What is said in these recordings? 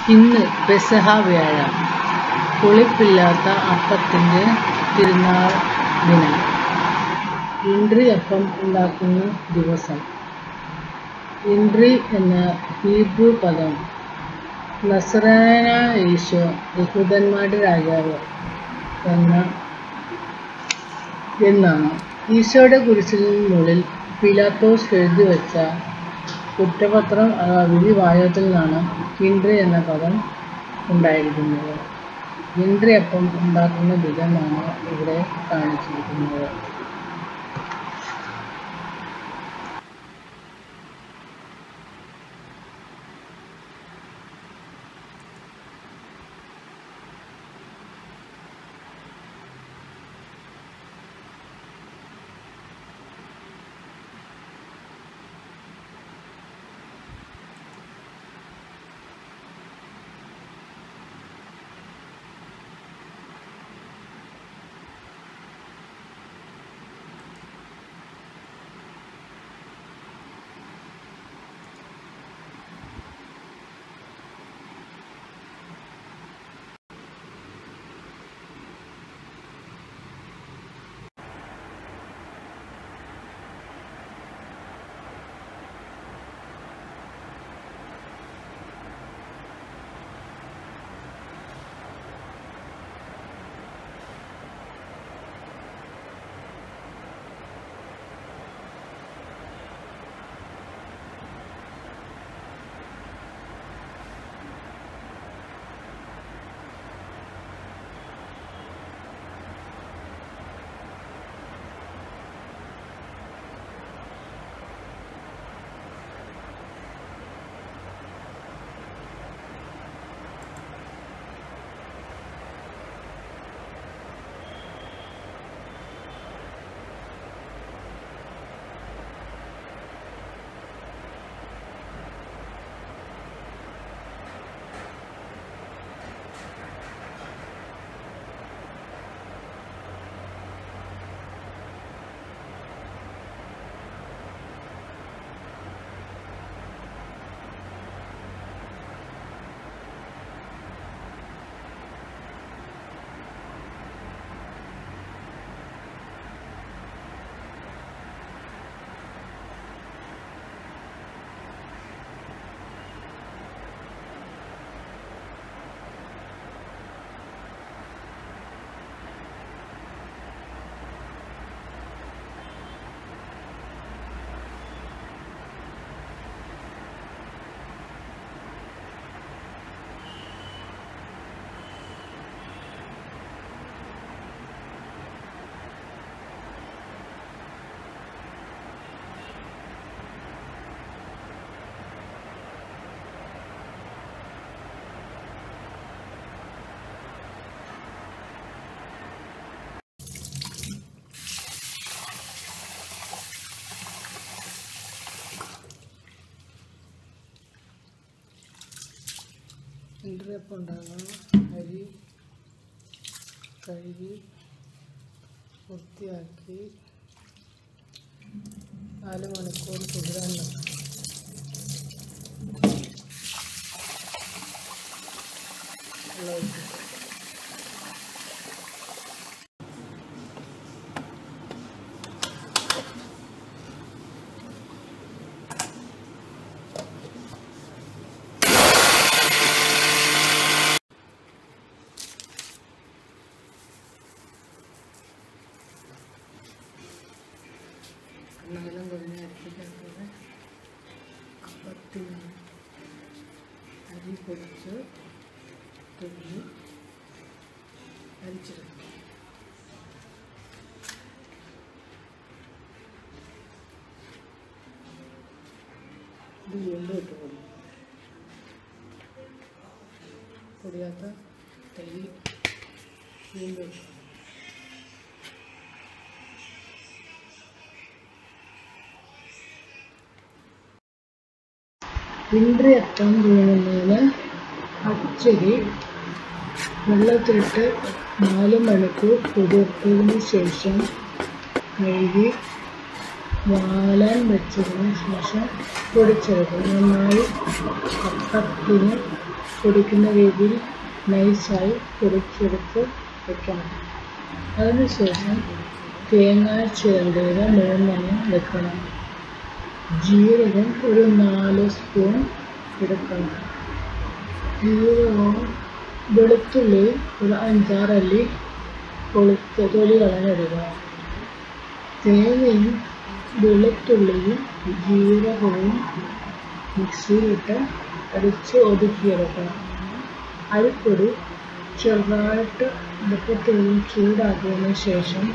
ഇന്ന് പെസഹ വ്യാഴം പുളിപ്പില്ലാത്ത അപ്പത്തിൻ്റെ തിരുനാൾ ദിനം ഇൻട്രിയപ്പം ഉണ്ടാക്കുന്ന ദിവസം ഇൻട്രി എന്ന ഹീബ്രു പദം നസ്രായനായ ഈശോ യഹൂദന്മാരുടെ രാജാവ് എന്ന എന്നാണ് ഈശോയുടെ കുരിശിന് മുകളിൽ പിലാത്തോസ് എഴുതി വെച്ച കുറ്റപത്രം അഥവാ വിധിവാചകത്തിൽ നിന്നാണ് ഇൻട്രി എന്ന പദം ഉണ്ടായിരിക്കുന്നത് ഇൻട്രിയപ്പം ഉണ്ടാക്കുന്ന വിധമാണ് ഇവിടെ കാണിച്ചിരിക്കുന്നത് ഇൻട്രിയപ്പം ഉണ്ടാകാൻ അരി കഴുകി വൃത്തിയാക്കി നാല് മണിക്കൂർ കുതിരാൻ വെക്കണം വെള്ളം ഒഴിച്ചിട്ട് നല്ലം കുറഞ്ഞ അരിപ്പിക്കാത്തത് അപ്പത്തിന് അരി പൊടിച്ച് തുള്ളി അരിച്ചെടുക്കും ഇത് വീണ്ടും ഇട്ട് പൊടി പൊടിയാത്ത തൈ വീണ്ടും ഇട്ട് ഇൻട്രിയപ്പം വീഴുന്നതിന് പച്ചരി വെള്ളത്തിലിട്ട് നാല് മണിക്കൂർ കുതിർത്തതിന് ശേഷം കഴുകി വാലാൻ വെച്ചതിന് ശേഷം പൊടിച്ചെടുക്കും നന്നായി അപ്പത്തിന് പൊടിക്കുന്ന രീതിയിൽ നൈസായി പൊടിച്ചെടുത്ത് വെക്കണം അതിനുശേഷം തേങ്ങ ചിരണ്ടിയത് മൂന്നെണ്ണം വെക്കണം ജീരകം ഒരു നാല് സ്പൂൺ എടുക്കണം ജീരകവും വെളുത്തുള്ളി ഒരു അഞ്ചാറല്ലി പൊളിച്ച തൊലി കളഞ്ഞെടുക്കുക തേങ്ങയും വെളുത്തുള്ളിയും ജീരകവും മിക്സിയിലിട്ട് അടിച്ച് ഒതുക്കിയെടുക്കണം അരിപ്പൊടി ചെറുതായിട്ട് അടുപ്പത്തിൽ ചൂടാക്കിയതിന് ശേഷം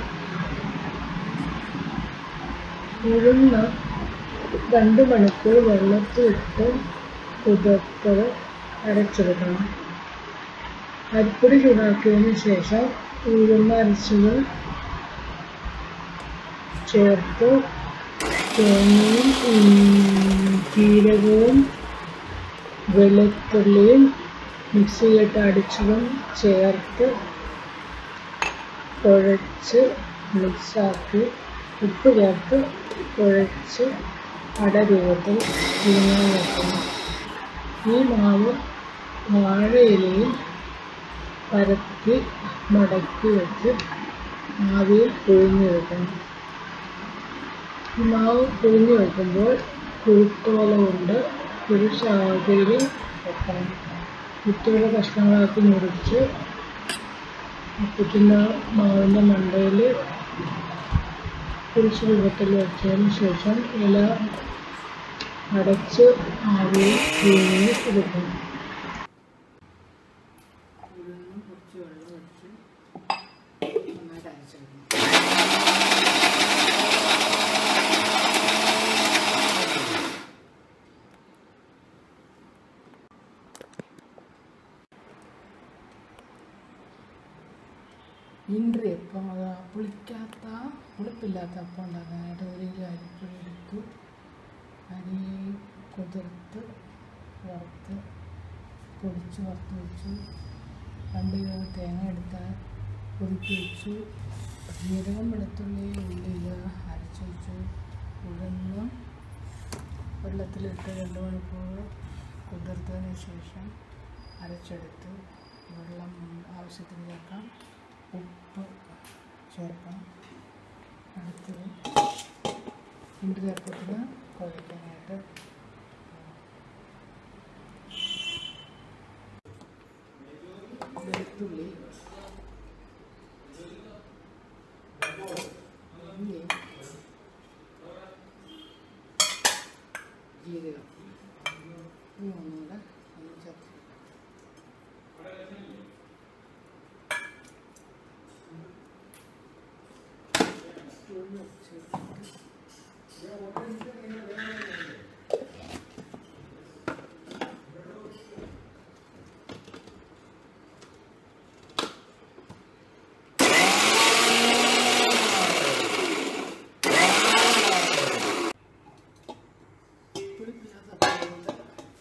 ഉഴുന്ന് രണ്ട് മണിക്കൂർ വെള്ളത്തിലിട്ട് കുതിർത്തത് അരച്ചെടുക്കണം അരിപ്പൊടി ചൂടാക്കിയതിന് ശേഷം ഉഴുന്ന് അരച്ചത് ചേർത്ത് തേങ്ങയും ഉം, ജീരകവും വെളുത്തുള്ളിയും മിക്സിയിലിട്ട് അടിച്ചതും ചേർത്ത് കുഴച്ച് മിക്സാക്കി ഉപ്പ് ചേർത്ത് കുഴച്ച് അട രൂപത്തിൽ പുഴുങ്ങാൻ വെക്കണം ഈ മാവ് വാഴയിലയിൽ പരത്തി മടക്കി വെച്ച് ആവിയിൽ പുഴുങ്ങി വെക്കണം ഈ മാവ് പുഴുങ്ങി വെക്കുമ്പോൾ കുഴുത്തോല കൊണ്ട് ഒരു ശാഖയിൽ വെക്കണം കുത്തിയുള്ള കഷ്ണങ്ങളാക്കി മുറിച്ച് അപ്പത്തിൻ്റെ മാവിൻ്റെ മണ്ടയിൽ കുരിശ് രൂപത്തിൽ വെച്ചതിന് ശേഷം ഇല അടച്ച് ആവിയിൽ പുഴുങ്ങി എടുക്കണം ഉഴുന്ന് കുറച്ച് വെള്ളം ഒഴിച്ച് നന്നായിട്ട് അരച്ചെടുക്കണം ഇൻട്രി അപ്പം അത് പുളിക്കാത്ത പുളിപ്പില്ലാത്ത അപ്പം ഉണ്ടാക്കാനായിട്ട് ഒരു കിലോ അരിപ്പൊടി എടുത്തു അരി കുതിർത്ത് വറുത്ത് പൊടിച്ച് വറുത്ത് വെച്ചു രണ്ട് കിലോ തേങ്ങ എടുത്താൽ ഒതുക്കി വെച്ചു ജീരകം വെളുത്തുള്ളി ഉള്ളിയിൽ അരച്ച് വെച്ചു ഉഴുന്ന് വെള്ളത്തിലിട്ട് രണ്ട് മണിക്കൂർ കുതിർത്തതിന് ശേഷം അരച്ചെടുത്ത് വെള്ളം ആവശ്യത്തിന് ചേർക്കാം ഉപ്പ് ചേർക്കാം അടുത്തത് ഇണ്ട് ചേർക്കത്തിന് കുഴക്കാനായിട്ട് വെളുത്തുള്ളി ഇഞ്ചി, ജീരകം ഈ ഒന്നുകൂടെ ഒന്ന് ചേർത്ത് ഉള്ളി ചേർത്തിട്ട് പുളിപ്പില്ലാത്ത അപ്പം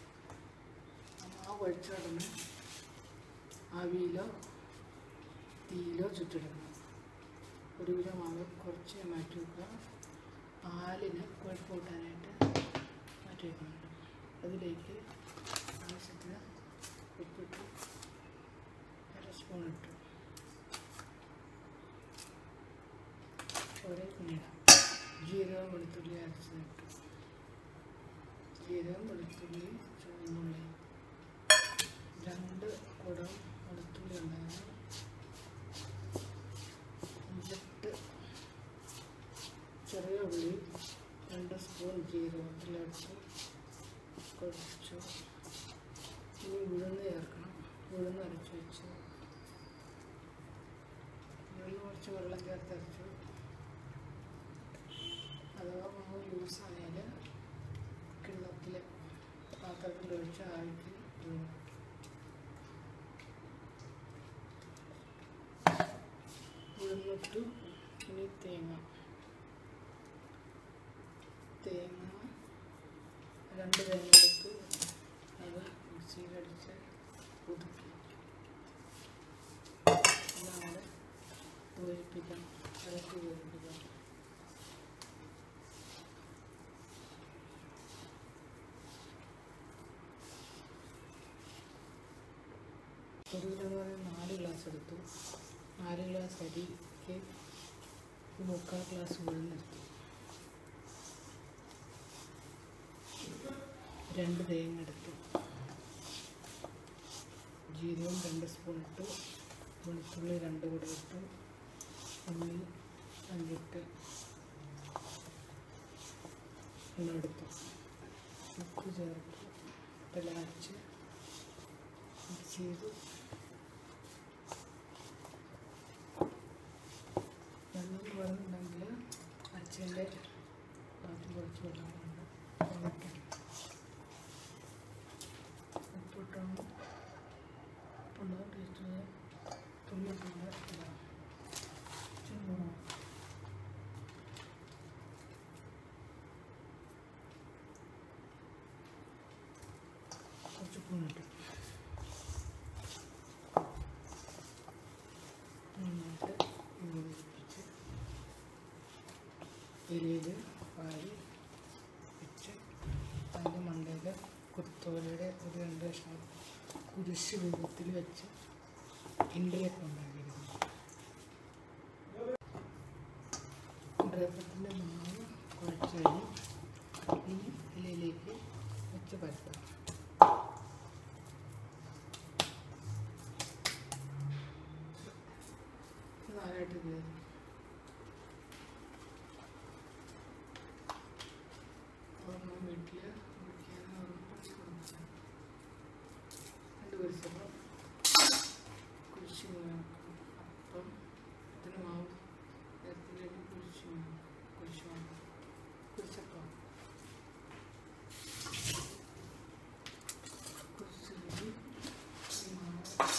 മാവ് ഒഴിച്ചിടണം ആവിയിലോ തീയിലോ ചുറ്റിടണം ഒരു കിലോ മാവ് കുറച്ച് മാറ്റി വെക്കുക പാലിന് കൊഴുപ്പ് കൂട്ടാനായിട്ട് മാറ്റി വെക്കുന്നുണ്ട് അതിലേക്ക് ആവശ്യത്തിന് ഉപ്പിട്ട് അര സ്പൂൺ ഇട്ടു ഒരേ പിന്നീടാം ജീരകം വെളുത്തുള്ളി അരച്ചതിട്ടു ജീരകം വെളുത്തുള്ളി ചുവന്നുള്ളി രണ്ട് കുടം വെളുത്തുള്ളി ഉണ്ടായിരുന്നു എന്നിട്ട് ചെറിയ ഉള്ളി രണ്ട് സ്പൂൺ ജീരകത്തിലിട്ട് കുറച്ചു ഇനി ഉഴുന്ന് ചേർക്കണം ഉഴുന്ന് അരച്ച് വെച്ചു ഉഴുന്ന് കുറച്ച് വെള്ളം ചേർത്ത് അരച്ചു അഥവാ മാവ് ലൂസായാൽ കിണ്ണത്തിൽ പാത്രത്തിൽ ഒഴിച്ച് ആവിക്ക് ഇടുക. ഉഴുന്നിട്ടു ഇനി തേങ്ങ തേങ്ങ രണ്ട് തേങ്ങ എടുത്ത് അത് മിക്സിയിലടിച്ച് ഒതുക്കി എല്ലാം കൂടെ യോജിപ്പിക്കണം ഇളക്കി യോജിപ്പിക്കണം ഒരു കിലോ എന്ന് പറയുന്നത് നാല് ഗ്ലാസ് എടുത്തു നാല് ഗ്ലാസ് അരിക്ക് ഒരു മുക്കാൽ ഗ്ലാസ് ഉഴുന്നെടുത്തു രണ്ട് തേങ്ങ എടുത്തു ജീരകം രണ്ട് സ്പൂൺ ഇട്ടു വെളുത്തുള്ളി രണ്ട് കൂടെ ഇട്ടു ഉള്ളി അഞ്ചിട്ട് എണ്ണ എടുത്തു ഉപ്പ് ചേർത്തു ഇട്ട് മിക്സ് ചെയ്തു വെള്ളം കുറവുണ്ടെങ്കിൽ അച്ഛൻ്റെ ബാക്കി കുറച്ച് വെള്ളം കൊണ്ട് ഉണക്കി ഉപ്പിട്ടാണ് ഉള്ള ടേസ്റ്റ് തുള്ളിട്ടുണ്ട് ചൂടാണ് കുറച്ച് പൂണിട്ടു നന്നായിട്ട് യോജിപ്പിച്ച് ഇലയിൽ വാരി വെച്ച് അതിൻ്റെ മണ്ടയിൽ കുത്തോലയുടെ ഒരു രണ്ട് കഷ്ണം കുരിശ് രൂപത്തിൽ വെച്ച് ഇണ്ടയൊക്കെ ഉണ്ടാക്കിയിരുന്നു ഡ്രൈപ്പത്തിൻ്റെ മാവ് കുഴച്ച് കഴിഞ്ഞ് ഈ ഇലയിലേക്ക് വെച്ച് പരത്താം നാലായിട്ട് കയറി ഒരെണ്ണം വീട്ടിൽ കുടിക്കാൻ ഒരെണ്ണം പൊടിച്ച് കൊടുക്കാൻ രണ്ട് കുരിശപ്പം കുരിശ് അപ്പം ഇതിന് മാവ് നേരത്തിലേക്ക് കുരിശ് കുരിശ് മാവ് കുരിശപ്പം കുരിശ് കഴുകി ഈ മാവ്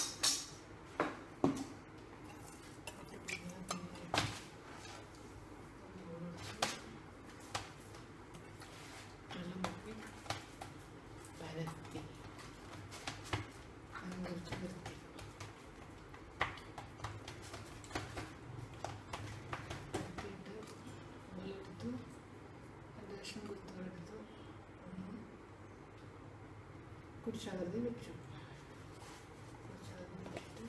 വെള്ളം മുക്കി പരത്തി അങ്ങനെ കുറച്ച് പരത്തി പരത്തിയിട്ട് വെള്ളമെടുത്തു രണ്ട് കഷ്ണം കുത്തുകളെടുത്തു ഒന്ന് കുരിശാകൃതി വെച്ചു കുരിശാകൃതി വെച്ചിട്ട്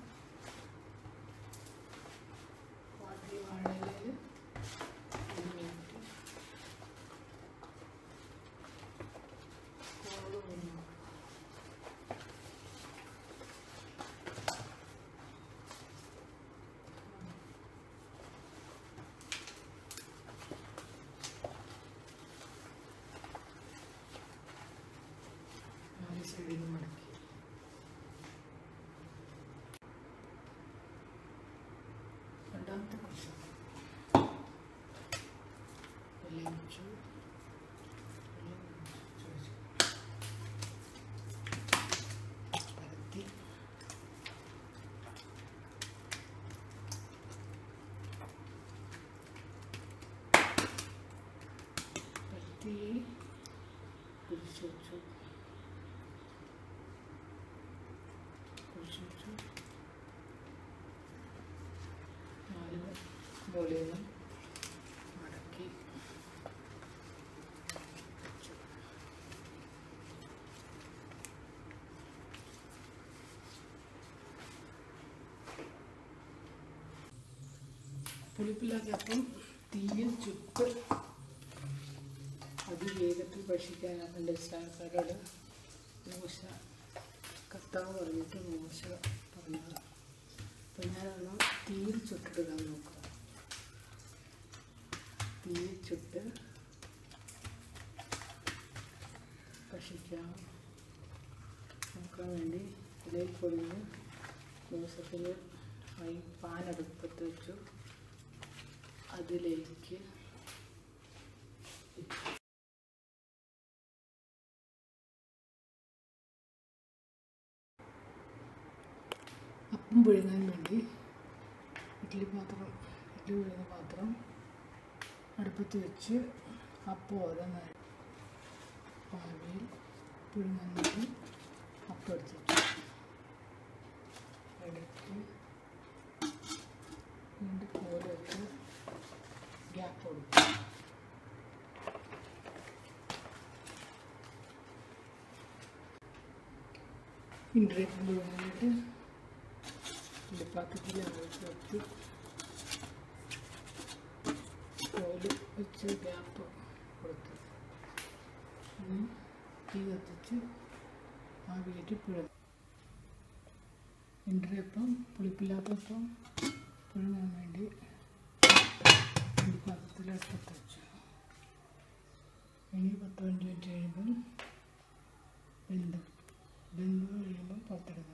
വാട്ടിയ വാഴയിലയിൽ എണ്ണയിട്ട് കോള് വന്നു നാല് സൈഡിൽ നിന്ന് മടക്കി രണ്ടാമത്തെ കുരിശ് വെള്ളം വെച്ചു വെള്ളം വെച്ച് വെച്ചു പരത്തി പരത്തി കുരിശ് വെച്ചു കുരിശ് വെച്ചു നാല് മുകളിൽ നിന്ന് മടക്കി വെച്ചു പുളിപ്പില്ലാത്ത അപ്പം തീയിൽ ചുട്ട് അതിവേഗത്തിൽ ഭക്ഷിക്കാൻ എൻ്റെ ആൾക്കാരോട് മോശ കർത്താവ് പറഞ്ഞിട്ട് മോശ പറഞ്ഞത് അപ്പം ഞാനൊന്ന് തീയിൽ ചുട്ടിടാൻ നോക്കുക തീയിൽ ചുട്ട് ഭക്ഷിക്കാം നോക്കാൻ വേണ്ടി ഇലയിൽ പൊടിഞ്ഞ് ദിവസത്തിൽ ഈ പാനടുപ്പത്ത് വെച്ചു അതിലേക്ക് അപ്പം പുഴുങ്ങാൻ വേണ്ടി ഇഡ്ഡലി പാത്രം ഇഡ്ഡലി പുഴുങ്ങുന്ന പാത്രം അടുപ്പത്ത് വെച്ച് അപ്പം ഓരോന്നായി പാവിയിൽ പുഴുങ്ങാൻ വേണ്ടി അപ്പം എടുത്ത് വെച്ചു എടുത്ത് വീണ്ടും കോല് വെച്ച് ഗ്യാപ്പ് കൊടുക്കും ഇൻഡ്രേപ്പ് പുഴുങ്ങാനായിട്ട് ഇടിപ്പാക്കത്തിൽ ആവി ചേർത്ത് ഓയിൽ വെച്ച് ഗ്യാപ്പ് കൊടുത്ത് ഇനി തീ കത്തിച്ച് ആവിയേറ്റ് പിഴങ്ങും ഇണ്ടരപ്പം പുളിപ്പില്ലാത്തപ്പം പുഴുങ്ങാൻ വേണ്ടി ഒരു പാത്രത്തിൽ അടുപ്പത്ത് വെച്ചു ഇനി പത്ത് പതിനഞ്ച് മിനിറ്റ് കഴിയുമ്പം വെന്ത് വെന്ത് കഴിയുമ്പം പുറത്തെടുക്കാം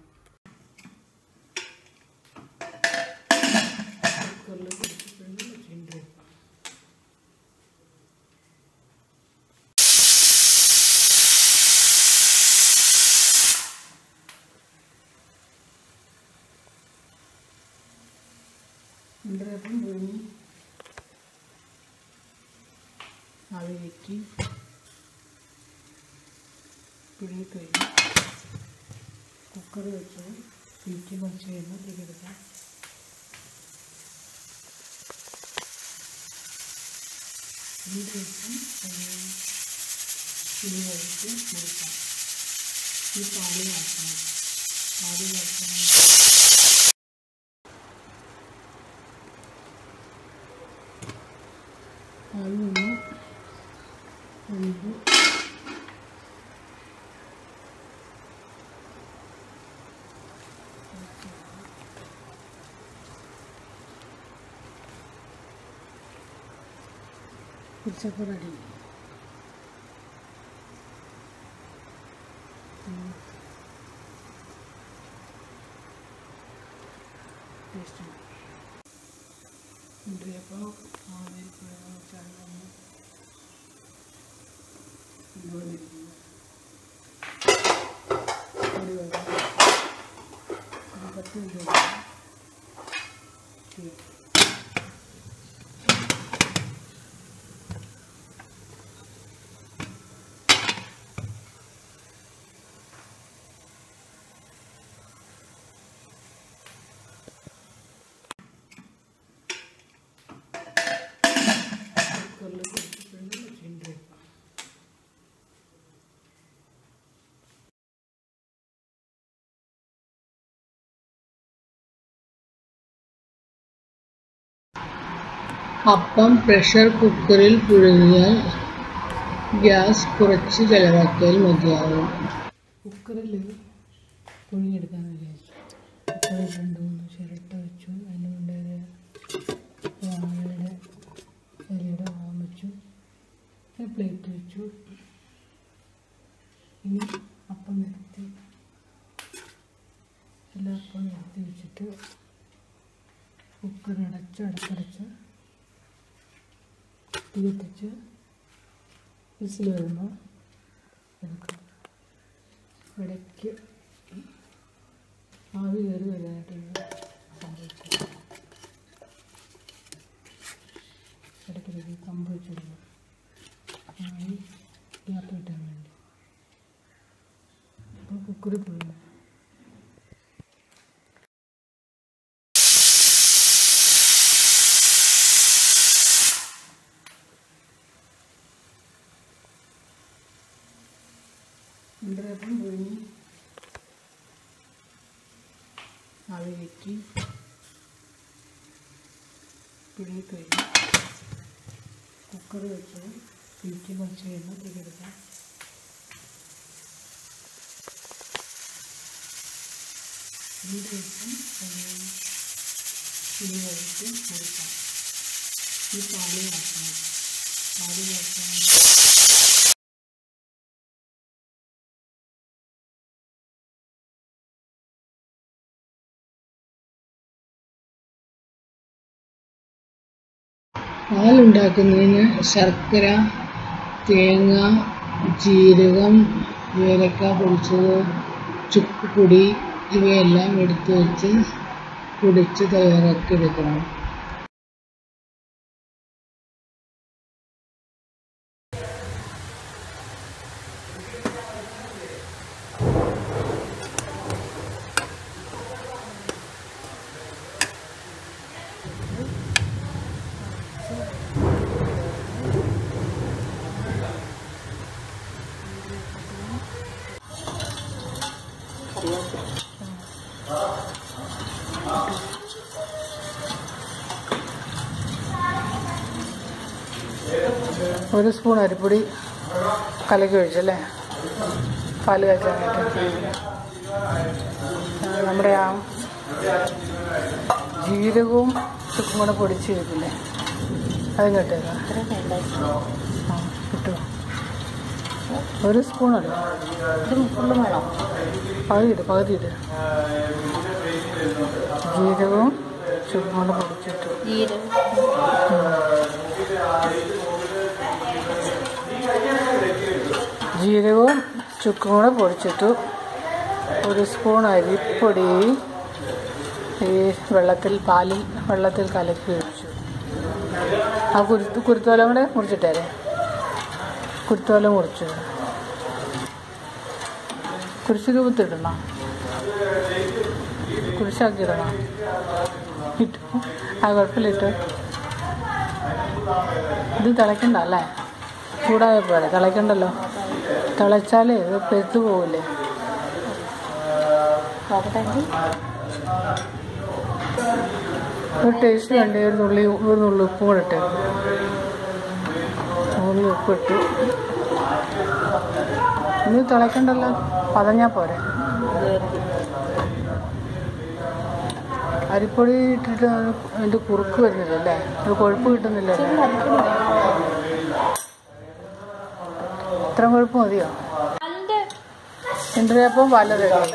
കുക്കറിൽ പിടിച്ച് പിഴുങ്ങി വെച്ച് ഇണ്ടരപ്പം ഇണ്ടരപ്പം പുഴുങ്ങി ആവി കയറ്റി പിഴുകി കഴിഞ്ഞ് കുക്കർ വെച്ച് തീറ്റി കുറച്ച് കഴിയുമ്പോൾ തിരികെടുക്കാം ഇതിന് ശേഷം ഇനി കഴിച്ച് മുറിക്കാം ഈ പാല് കാച്ചണം പാല് കാച്ചണം പാല് ഒന്ന് ഒഴിവ് കുറിച്ചപ്പോൾ റെഡി ടേസ്റ്റാണ് ഇണ്ടപ്പോൾ ആദ്യം വെച്ചാൽ ഒന്ന് ഇതുപോലിരിക്കുന്നു ഒരു വെള്ളം ഒരു പത്ത് മിനിറ്റ് വെള്ളം ചെയ്യാം കുക്കറിൽ കൊടുത്തിട്ടുണ്ട് വെച്ചിട്ടുണ്ട് അപ്പം പ്രഷർ കുക്കറിൽ പുഴുങ്ങിയാൽ ഗ്യാസ് കുറച്ച് ചിലവാക്കിയാൽ മതിയാവും കുക്കറിൽ പുഴുങ്ങിയെടുക്കാമെന്ന് വിചാരിച്ചു കുക്കറിൽ രണ്ട് മൂന്ന് ചിരട്ട വെച്ചു അതിന് കൊണ്ട് വാഴയുടെ ഇലയുടെ വാം വെച്ചു പിന്നെ പ്ലേറ്റ് വെച്ചു ഇനി അപ്പം നിരത്തി എല്ലാ അപ്പം നിരത്തി വെച്ചിട്ട് കുക്കർ അടച്ച് അടപ്പടച്ച് തീ കത്തിച്ച് വിസിൽ വരുമ്പോൾ എടുക്കാം ഇടയ്ക്ക് ആവി കയറി വരാനായിട്ട് ഇങ്ങനെ സംഭവിച്ചു ഇടയ്ക്കിടയ്ക്ക് കമ്പ് വെച്ചിടുന്നു ആവി ഗ്യാപ്പ് കിട്ടാൻ വേണ്ടി അപ്പോൾ കുക്കറിൽ പോയി ഇണ്ടപ്പം പുഴുങ്ങി ആവി കയറ്റി പുഴുങ്ങി കഴിഞ്ഞ് കുക്കർ വെച്ച് തീറ്റി കുറച്ച് കഴിയുമ്പോൾ തിരികെടുക്കാം ഇതിന് ശേഷം ഇനി കഴിച്ച് മുറിക്കാം ഈ പാല് കാച്ചണം പാല് കാച്ചണം പാലുണ്ടാക്കുന്നതിന് ശർക്കര തേങ്ങ ജീരകം ഏലക്ക പൊടിച്ചത് ചുക്ക് പൊടി ഇവയെല്ലാം എടുത്ത് വെച്ച് പൊടിച്ച് തയ്യാറാക്കിയെടുക്കണം ഒരു സ്പൂൺ അരിപ്പൊടി കലക്കി ഒഴിച്ചല്ലേ പാല് കാച്ചാനായിട്ട് ആ, നമ്മുടെ ആ ജീരകവും ചുക്കും കൂടെ പൊടിച്ച് വെക്കില്ലേ അതും കേട്ടേക്കാം ആ കിട്ടുമോ ഒരു സ്പൂണല്ലോ ഇത് ഫുള്ളും വേണം പകുതി ഇട് പകുതി ഇട് ജീരകവും ചുക്കും കൂടെ പൊടിച്ചിട്ടു ജീരകം ജീരകവും ചുക്കും കൂടെ പൊടിച്ചിട്ടു ഒരു സ്പൂൺ അരിപ്പൊടി ഈ വെള്ളത്തിൽ പാലിൽ വെള്ളത്തിൽ കലക്കി ഒഴിച്ചു ആ കുരുത്ത് കുരുത്തോലം കൂടെ മുറിച്ചിട്ടേരെ കുരുത്തോലം മുറിച്ചു കുരിശ് രൂപത്തിടണം കുരിശാക്കി ഇടണം ഇട്ടു ആ കുഴപ്പമില്ല ഇട്ടു ഇത് തിളയ്ക്കണ്ട അല്ലേ ചൂടായ പോലെ തിളയ്ക്കണ്ടല്ലോ തിളച്ചാലേ ഇത് പെരുത്തു പോവില്ലേ നോക്കട്ടെ ഒരു ടേസ്റ്റ് വേണ്ടി ഒരു നുള്ളി ഒരു നുള്ളി ഉപ്പും കൂടെ ഇട്ടേ നുള്ളി ഉപ്പിട്ടു ഇനി തിളയ്ക്കണ്ടല്ലോ പതഞ്ഞാൽ പോരെ അരിപ്പൊടി ഇട്ടിട്ട് അത് അതിൻ്റെ കുറുക്ക് വരുന്നില്ലല്ലേ അത് കൊഴുപ്പ് കിട്ടുന്നില്ലല്ലേ ഇത്ര കൊഴുപ്പ് മതിയോ ഇണ്ടരയപ്പം പല റെഡി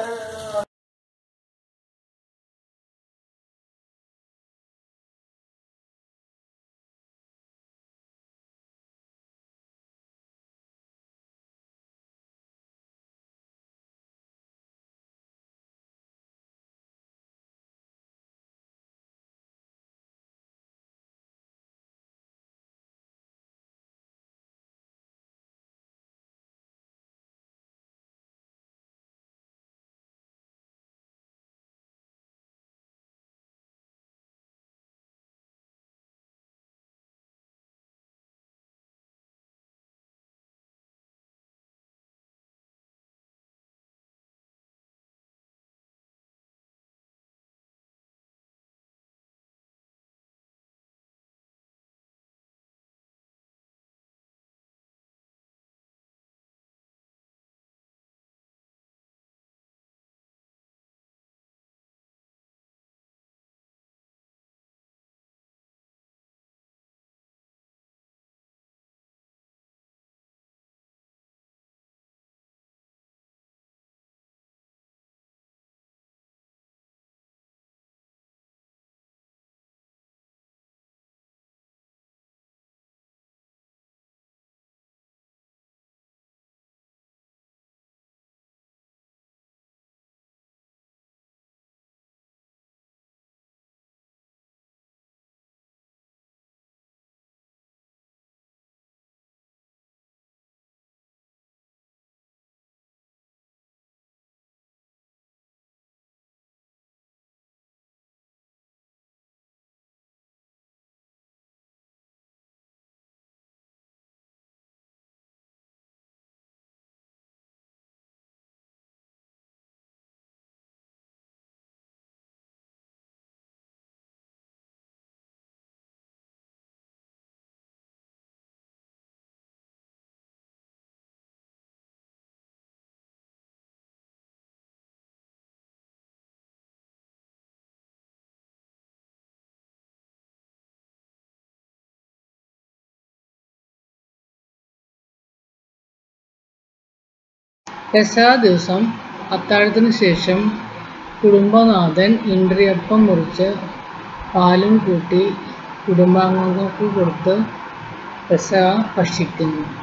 പെസഹ ദിവസം അത്താഴത്തിന് ശേഷം കുടുംബനാഥൻ ഇന്ദ്രിയപ്പം മുറിച്ച് പാലും കൂട്ടി കുടുംബാംഗങ്ങൾക്ക് കൊടുത്ത് പെസഹ ഭക്ഷിക്കുന്നു